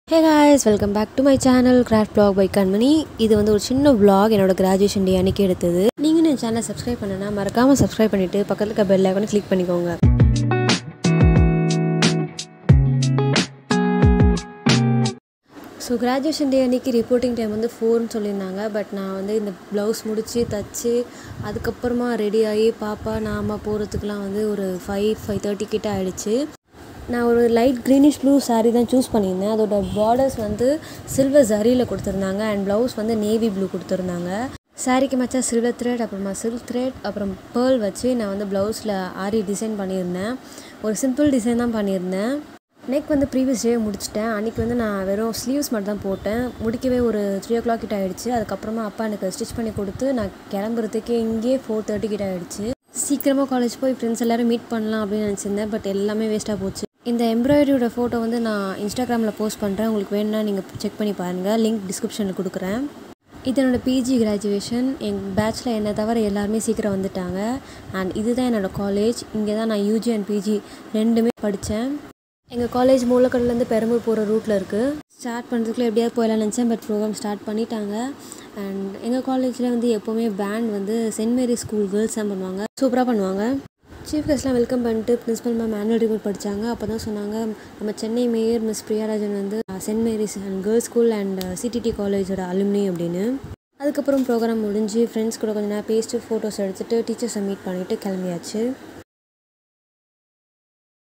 hey guys welcome back to my channel craft vlog by Kanmani இது வந்து ஒரு சின்ன vlog என்னோட கிராஜுவேஷன் டே அன்னைக்கு எடுத்தது நீங்கள் என் சேனலை சப்ஸ்கிரைப் பண்ணனா மறக்காமல் சப்ஸ்கிரைப் பண்ணிவிட்டு பக்கத்தில் இருக்க பெல் ஐக்கானை கிளிக் பண்ணிக்கோங்க ஸோ கிராஜுவேஷன் டே அன்றைக்கி ரிப்போர்ட்டிங் டைம் வந்து ஃபோர்னு சொல்லியிருந்தாங்க பட் நான் வந்து இந்த ப்ளவுஸ் முடித்து தச்சு அதுக்கப்புறமா ரெடி ஆகி பாப்பா நாம போகிறதுக்குலாம் வந்து ஒரு ஃபைவ் ஃபைவ் தேர்ட்டி கிட்ட ஆயிடுச்சு நான் ஒரு லைட் க்ரீனிஷ் ப்ளூ saree தான் சூஸ் பண்ணியிருந்தேன் அதோட பார்டர்ஸ் வந்து சில்வர் ஜரியில் கொடுத்துருந்தாங்க அண்ட் ப்ளவுஸ் வந்து நேவி ப்ளூ கொடுத்துருந்தாங்க சாரிக்கு மச்சா சில்வர் த்ரெட் அப்புறமா சில்க் த்ரெட் அப்புறம் பேர்ல் வச்சு நான் வந்து ப்ளவுஸில் ஆரி டிசைன் பண்ணியிருந்தேன் ஒரு சிம்பிள் டிசைன் தான் பண்ணியிருந்தேன் நெக் வந்து ப்ரீவியஸ் டே முடிச்சிட்டேன் அன்றைக்கி வந்து நான் வெறும் ஸ்லீவ்ஸ் மட்டும் தான் போட்டேன் முடிக்கவே ஒரு த்ரீ ஓ கிளாக் கிட்ட ஆகிடுச்சு அதுக்கப்புறமா அப்பா எனக்கு ஸ்டிச் பண்ணி கொடுத்து நான் கிளம்புறதுக்கே இங்கேயே ஃபோர் தேர்ட்டி கிட்ட ஆகிடுச்சு சீக்கிரமாக காலேஜ் போய் ஃப்ரெண்ட்ஸ் எல்லோரும் மீட் பண்ணலாம் அப்படின்னு நினச்சிருந்தேன் பட் எல்லாமே வேஸ்ட்டாக போச்சு இந்த எம்ப்ராய்டரியோட ஃபோட்டோ வந்து நான் இன்ஸ்டாகிராமில் போஸ்ட் பண்ணுறேன் உங்களுக்கு வேணும்னா நீங்கள் செக் பண்ணி பாருங்கள் லிங்க் டிஸ்கிரிப்ஷனில் கொடுக்குறேன் இது என்னோடய பிஜி கிராஜுவேஷன் என் பேட்ச்சில் என்னை தவிர எல்லாருமே சீக்கிரம் வந்துட்டாங்க அண்ட் இதுதான் என்னோடய காலேஜ் இங்கே தான் நான் யூஜி அண்ட் பிஜி ரெண்டுமே படித்தேன் எங்கள் காலேஜ் மூலக்கடலேருந்து பெரம்பூர் போகிற ரூட்டில் இருக்குது ஸ்டார்ட் பண்ணுறதுக்குள்ள எப்படியாவது போயிடலாம் நினச்சேன் பட் ப்ரோக்ராம் ஸ்டார்ட் பண்ணிட்டாங்க அண்ட் எங்கள் காலேஜில் வந்து எப்போவுமே பேண்ட் வந்து சென்ட் மேரி ஸ்கூல் கேர்ள்ஸ் தான் பண்ணுவாங்க சூப்பராக பண்ணுவாங்க சீஃப் கெஸ்ட்லாம் வெல்கம் பண்ணிட்டு பிரின்ஸிபல் மேம் ஆனுவல் ரிப்போர்ட் படித்தாங்க அப்போ தான் சொன்னாங்க நம்ம சென்னை மேயர் மிஸ் பிரியாராஜன் வந்து saint Mary's and girls school and CTT காலேஜோட அலுமினி அப்படின்னு அதுக்கப்புறம் ப்ரோக்ராம் முடிஞ்சு ஃப்ரெண்ட்ஸ் கூட கொஞ்ச நேரம் பேசிட்டு ஃபோட்டோஸ் எடுத்துகிட்டு டீச்சர்ஸை மீட் பண்ணிவிட்டு கிளம்பியாச்சு